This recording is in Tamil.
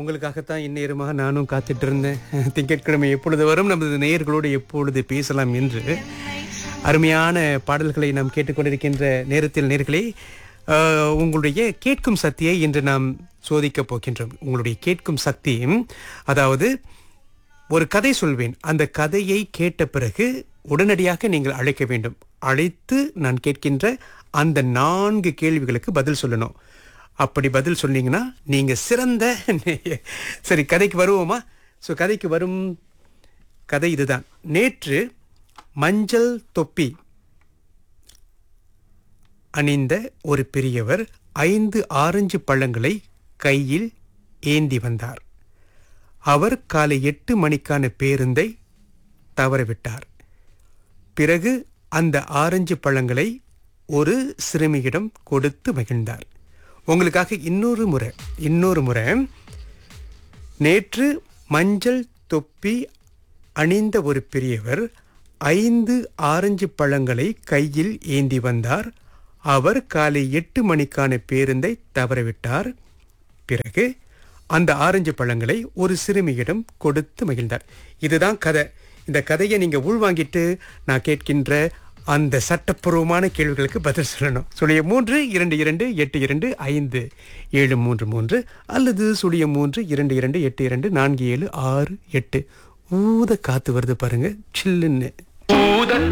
உங்களுக்காகத்தான் இந்நேரமாக நானும் காத்துட்டு இருந்தேன் திங்கட்கிழமை எப்பொழுது வரும் நமது நேயர்களோடு எப்பொழுது பேசலாம் என்று அருமையான பாடல்களை நாம் கேட்டுக்கொண்டிருக்கின்ற நேரத்தில் நேர்களே ஆஹ், உங்களுடைய கேட்கும் சக்தியை இன்று நாம் சோதிக்கப் போகின்றோம் உங்களுடைய கேட்கும் சக்தி அதாவது ஒரு கதை சொல்வேன் அந்த கதையை கேட்ட பிறகு உடனடியாக நீங்கள் அழைக்க வேண்டும் அழைத்து நான் கேட்கின்ற அந்த நான்கு கேள்விகளுக்கு பதில் சொல்லணும் அப்படி பதில் சொன்னீங்கன்னா நீங்க சிறந்த நேய- சரி கதைக்கு வருவோமா ஸோ கதைக்கு வரும் கதை இதுதான் நேற்று மஞ்சள் தொப்பி அணிந்த ஒரு பெரியவர் ஐந்து ஆரஞ்சு பழங்களை கையில் ஏந்தி வந்தார் அவர் காலை எட்டு மணிக்கான பேருந்தை தவறவிட்டார் பிறகு அந்த ஆரஞ்சு பழங்களை ஒரு சிறுமியிடம் கொடுத்து மகிழ்ந்தார் உங்களுக்காக இன்னொரு முறை இன்னொரு முறை நேற்று மஞ்சள் தொப்பி அணிந்த ஒரு பெரியவர் ஐந்து ஆரஞ்சு பழங்களை கையில் ஏந்தி வந்தார் அவர் காலை எட்டு மணிக்கான பேருந்தை தவறவிட்டார் பிறகு அந்த ஆரஞ்சு பழங்களை ஒரு சிறுமியிடம் கொடுத்து மகிழ்ந்தார் இதுதான் கதை இந்த கதையை நீங்க உள்வாங்கிட்டு நான் கேட்கின்ற அந்த சட்டப்பூர்வமான கேள்விகளுக்கு பதில் சொல்லணும் சுழிய மூன்று இரண்டு இரண்டு எட்டு இரண்டு ஐந்து ஏழு மூன்று மூன்று அல்லது சுழிய மூன்று இரண்டு இரண்டு எட்டு இரண்டு நான்கு ஏழு ஆறு எட்டு ஊத காத்து வருது பாருங்க சில்லுன்னு ஊத